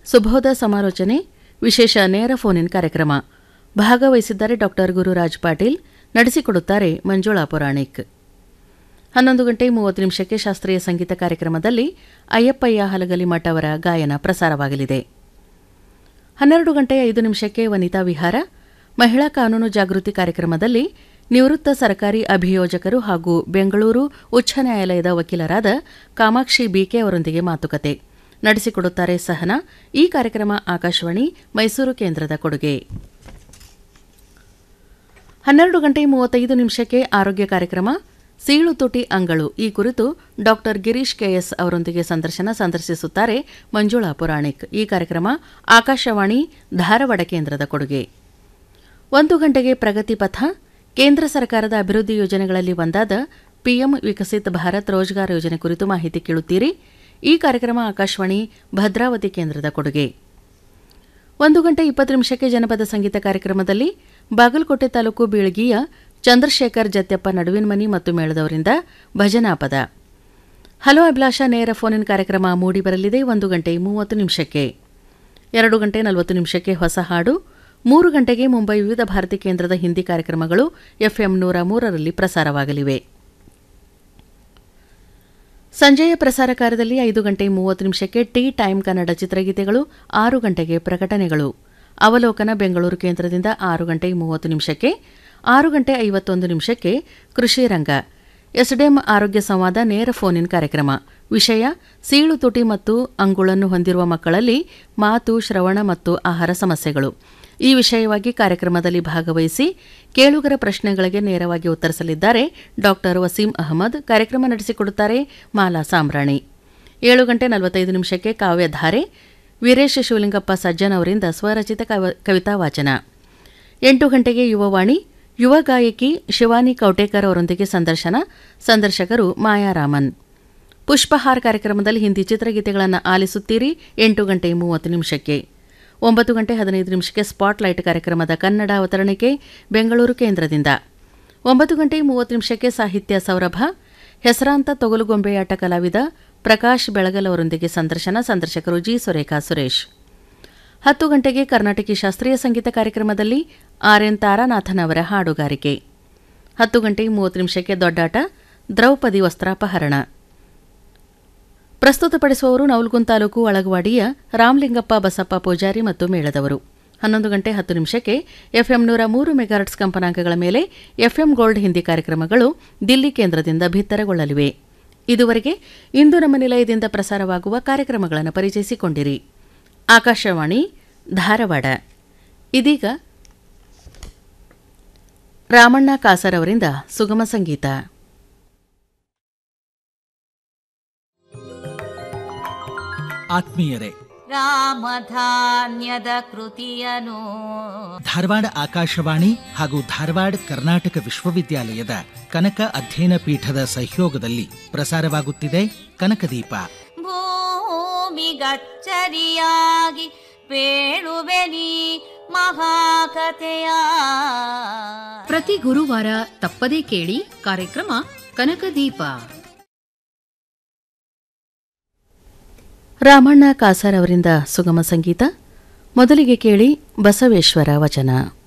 ಸುಬೋಧ ಸಮಾಲೋಚನೆ ವಿಶೇಷ ನೇರ ಫೋನ್ ಇನ್ ಕಾರ್ಯಕ್ರಮ ಭಾಗವಹಿಸಿದ್ದಾರೆ ಡಾಕ್ಟರ್ ಗುರುರಾಜ್ ಪಾಟೀಲ್ ನಡೆಸಿಕೊಡುತ್ತಾರೆ ಮಂಜುಳಾ ಪುರಾಣಿಕ್ ಹನ್ನೊಂದು ಗಂಟೆ ಮೂವತ್ತು ನಿಮಿಷಕ್ಕೆ ಶಾಸ್ತ್ರೀಯ ಸಂಗೀತ ಕಾರ್ಯಕ್ರಮದಲ್ಲಿ ಅಯ್ಯಪ್ಪಯ್ಯ ಹಲಗಲಿ ಮಠ ಅವರ ಗಾಯನ ಪ್ರಸಾರವಾಗಲಿದೆ ಹನ್ನೆರಡು ಗಂಟೆ ಐದು ನಿಮಿಷಕ್ಕೆ ವನಿತಾ ವಿಹಾರ ಮಹಿಳಾ ಕಾನೂನು ಜಾಗೃತಿ ಕಾರ್ಯಕ್ರಮದಲ್ಲಿ ನಿವೃತ್ತ ಸರ್ಕಾರಿ ಅಭಿಯೋಜಕರು ಹಾಗೂ ಬೆಂಗಳೂರು ಉಚ್ಚ ನ್ಯಾಯಾಲಯದ ವಕೀಲರಾದ ಕಾಮಾಕ್ಷಿ ಬಿಕೆ ಅವರೊಂದಿಗೆ ಮಾತುಕತೆ ನಡೆಸಿಕೊಡುತ್ತಾರೆ ಸಹನಾ ಈ ಕಾರ್ಯಕ್ರಮ ಆಕಾಶವಾಣಿ ಮೈಸೂರು ಕೇಂದ್ರದ ಕೊಡುಗೆ ಹನ್ನೆರಡು ಗಂಟೆ ಮೂವತ್ತೈದು ನಿಮಿಷಕ್ಕೆ ಆರೋಗ್ಯ ಕಾರ್ಯಕ್ರಮ ಸೀಳು ತುಟಿ ಅಂಗಳು ಈ ಕುರಿತು ಡಾಕ್ಟರ್ ಗಿರೀಶ್ ಕೆಎಸ್ ಅವರೊಂದಿಗೆ ಸಂದರ್ಶನ ಸಂದರ್ಶಿಸುತ್ತಾರೆ ಮಂಜುಳಾ ಪುರಾಣಿಕ್ ಈ ಕಾರ್ಯಕ್ರಮ ಆಕಾಶವಾಣಿ ಧಾರವಾಡ ಕೇಂದ್ರದ ಕೊಡುಗೆ ಒಂದು ಗಂಟೆಗೆ ಪ್ರಗತಿ ಪಥ ಕೇಂದ್ರ ಸರ್ಕಾರದ ಅಭಿವೃದ್ಧಿ ಯೋಜನೆಗಳಲ್ಲಿ ಒಂದಾದ ಪಿಎಂ ವಿಕಸಿತ್ ಭಾರತ್ ರೋಜ್ಗಾರ್ ಯೋಜನೆ ಕುರಿತು ಮಾಹಿತಿ ಕೇಳುತ್ತೀರಿ ಈ ಕಾರ್ಯಕ್ರಮ ಆಕಾಶವಾಣಿ ಭದ್ರಾವತಿ ಕೇಂದ್ರದ ಕೊಡುಗೆ ಒಂದು ಗಂಟೆ ಇಪ್ಪತ್ತು ನಿಮಿಷಕ್ಕೆ ಜನಪದ ಸಂಗೀತ ಕಾರ್ಯಕ್ರಮದಲ್ಲಿ ಬಾಗಲಕೋಟೆ ತಾಲೂಕು ಬೀಳಗಿಯ ಚಂದ್ರಶೇಖರ್ ಜತ್ಯಪ್ಪ ನಡುವಿನ ಮನಿ ಮತ್ತು ಮೇಳದವರಿಂದ ಭಜನಾ ಪದ ಹಲೋ ಅಭಿಲಾಷ ನೇರ ಫೋನಿನ್ ಕಾರ್ಯಕ್ರಮ ಮೂಡಿಬರಲಿದೆ ಒಂದು ಗಂಟೆ ಮೂವತ್ತು ನಿಮಿಷಕ್ಕೆ ಎರಡು ಗಂಟೆ ನಲವತ್ತು ನಿಮಿಷಕ್ಕೆ ಹೊಸ ಹಾಡು ಮೂರು ಗಂಟೆಗೆ ಮುಂಬೈ ವಿವಿಧ ಭಾರತಿ ಕೇಂದ್ರದ ಹಿಂದಿ ಕಾರ್ಯಕ್ರಮಗಳು ಎಫ್ಎಂ ನೂರ ಮೂರರಲ್ಲಿ ಪ್ರಸಾರವಾಗಲಿವೆ ಸಂಜೆಯ ಪ್ರಸಾರ ಕಾರ್ಯದಲ್ಲಿ ಐದು ಗಂಟೆ ಮೂವತ್ತು ನಿಮಿಷಕ್ಕೆ ಟೀ ಟೈಮ್ ಕನ್ನಡ ಚಿತ್ರಗೀತೆಗಳು ಆರು ಗಂಟೆಗೆ ಪ್ರಕಟಣೆಗಳು ಅವಲೋಕನ ಬೆಂಗಳೂರು ಕೇಂದ್ರದಿಂದ ಆರು ಗಂಟೆ ಮೂವತ್ತು ನಿಮಿಷಕ್ಕೆ ಆರು ಗಂಟೆ ಐವತ್ತೊಂದು ನಿಮಿಷಕ್ಕೆ ಕೃಷಿ ರಂಗ ಎಸ್ಡಿಎಂ ಆರೋಗ್ಯ ಸಂವಾದ ನೇರ ಫೋನ್ ಇನ್ ಕಾರ್ಯಕ್ರಮ ವಿಷಯ ಸೀಳು ತುಟಿ ಮತ್ತು ಅಂಗುಳನ್ನು ಹೊಂದಿರುವ ಮಕ್ಕಳಲ್ಲಿ ಮಾತು ಶ್ರವಣ ಮತ್ತು ಆಹಾರ ಸಮಸ್ಯೆಗಳು ಈ ವಿಷಯವಾಗಿ ಕಾರ್ಯಕ್ರಮದಲ್ಲಿ ಭಾಗವಹಿಸಿ ಕೇಳುಗರ ಪ್ರಶ್ನೆಗಳಿಗೆ ನೇರವಾಗಿ ಉತ್ತರಿಸಲಿದ್ದಾರೆ ಡಾಕ್ಟರ್ ವಸೀಂ ಅಹಮದ್ ಕಾರ್ಯಕ್ರಮ ನಡೆಸಿಕೊಡುತ್ತಾರೆ ಮಾಲಾ ಸಾಂಬ್ರಾಣಿ ಏಳು ಗಂಟೆ ನಲವತ್ತೈದು ನಿಮಿಷಕ್ಕೆ ಕಾವ್ಯಧಾರೆ ವೀರೇಶ್ ಶಿವಲಿಂಗಪ್ಪ ಸಜ್ಜನ್ ಅವರಿಂದ ಸ್ವರಚಿತ ಕವ- ಕವಿತಾ ವಾಚನ ಎಂಟು ಗಂಟೆಗೆ ಯುವವಾಣಿ ಯುವ ಗಾಯಕಿ ಶಿವಾನಿ ಕೌಟೇಕರ್ ಅವರೊಂದಿಗೆ ಸಂದರ್ಶನ ಸಂದರ್ಶಕರು ಮಾಯಾರಾಮನ್ ಪುಷ್ಪಹಾರ್ ಕಾರ್ಯಕ್ರಮದಲ್ಲಿ ಹಿಂದಿ ಚಿತ್ರಗೀತೆಗಳನ್ನು ಆಲಿಸುತ್ತೀರಿ ಎಂಟು ಗಂಟೆ ಮೂವತ್ತು ನಿಮಿಷಕ್ಕೆ ಒಂಬತ್ತು ಗಂಟೆ ಹದಿನೈದು ನಿಮಿಷಕ್ಕೆ ಸ್ಪಾಟ್ಲೈಟ್ ಕಾರ್ಯಕ್ರಮದ ಕನ್ನಡ ಅವತರಣಿಕೆ ಬೆಂಗಳೂರು ಕೇಂದ್ರದಿಂದ ಒಂಬತ್ತು ಗಂಟೆ ಮೂವತ್ತು ನಿಮಿಷಕ್ಕೆ ಸಾಹಿತ್ಯ ಸೌರಭ ಹೆಸರಾಂತ ತೊಗಲುಗೊಂಬೆಯಾಟ ಕಲಾವಿದ ಪ್ರಕಾಶ್ ಬೆಳಗಲ್ ಅವರೊಂದಿಗೆ ಸಂದರ್ಶನ ಸಂದರ್ಶಕರು ಜಿ ಸುರೇಖಾ ಸುರೇಶ್ ಹತ್ತು ಗಂಟೆಗೆ ಕರ್ನಾಟಕಿ ಶಾಸ್ತ್ರೀಯ ಸಂಗೀತ ಕಾರ್ಯಕ್ರಮದಲ್ಲಿ ಆರ್ ಎನ್ ತಾರಾನಾಥನ್ ಅವರ ಹಾಡುಗಾರಿಕೆ ಹತ್ತು ಗಂಟೆ ಮೂವತ್ತು ನಿಮಿಷಕ್ಕೆ ದೊಡ್ಡಾಟ ದ್ರೌಪದಿ ವಸ್ತ್ರಾಪಹರಣ ಪ್ರಸ್ತುತಪಡಿಸುವವರು ನವಲ್ಗುಂದ್ ತಾಲೂಕು ಅಳಗವಾಡಿಯ ರಾಮಲಿಂಗಪ್ಪ ಬಸಪ್ಪ ಪೂಜಾರಿ ಮತ್ತು ಮೇಳದವರು ಹನ್ನೊಂದು ಗಂಟೆ ಹತ್ತು ನಿಮಿಷಕ್ಕೆ ಎಫ್ಎಂ ನೂರ ಮೂರು ಮೆಗಾಹರ್ಟ್ಸ್ ಕಂಪನಾಂಕಗಳ ಮೇಲೆ ಎಫ್ಎಂ ಗೋಲ್ಡ್ ಹಿಂದಿ ಕಾರ್ಯಕ್ರಮಗಳು ದಿಲ್ಲಿ ಕೇಂದ್ರದಿಂದ ಬಿತ್ತರಗೊಳ್ಳಲಿವೆ ಇದುವರೆಗೆ ಇಂದು ನಮ್ಮ ನಿಲಯದಿಂದ ಪ್ರಸಾರವಾಗುವ ಕಾರ್ಯಕ್ರಮಗಳನ್ನು ಪರಿಚಯಿಸಿಕೊಂಡಿರಿ ಆಕಾಶವಾಣಿ ಧಾರವಾಡ ಇದೀಗ ರಾಮಣ್ಣ ಕಾಸರ್ ಅವರಿಂದ ಸುಗಮ ಸಂಗೀತ ಆತ್ಮೀಯರೇ ರಾಮಧಾನ್ಯದ ಕೃತಿಯನು ಧಾರವಾಡ ಆಕಾಶವಾಣಿ ಹಾಗೂ ಧಾರವಾಡ ಕರ್ನಾಟಕ ವಿಶ್ವವಿದ್ಯಾಲಯದ ಕನಕ ಅಧ್ಯಯನ ಪೀಠದ ಸಹಯೋಗದಲ್ಲಿ ಪ್ರಸಾರವಾಗುತ್ತಿದೆ ಕನಕದೀಪ ಭೂಮಿಗಚ್ಚರಿಯಾಗಿ ಪೇಳುವೆನಿ ಮಹಾಕಥೆಯ ಪ್ರತಿ ಗುರುವಾರ ತಪ್ಪದೇ ಕೇಳಿ ಕಾರ್ಯಕ್ರಮ ಕನಕದೀಪ ರಾಮಣ್ಣ ಕಾಸರ್ ಅವರಿಂದ ಸುಗಮ ಸಂಗೀತ ಮೊದಲಿಗೆ ಕೇಳಿ ಬಸವೇಶ್ವರ ವಚನ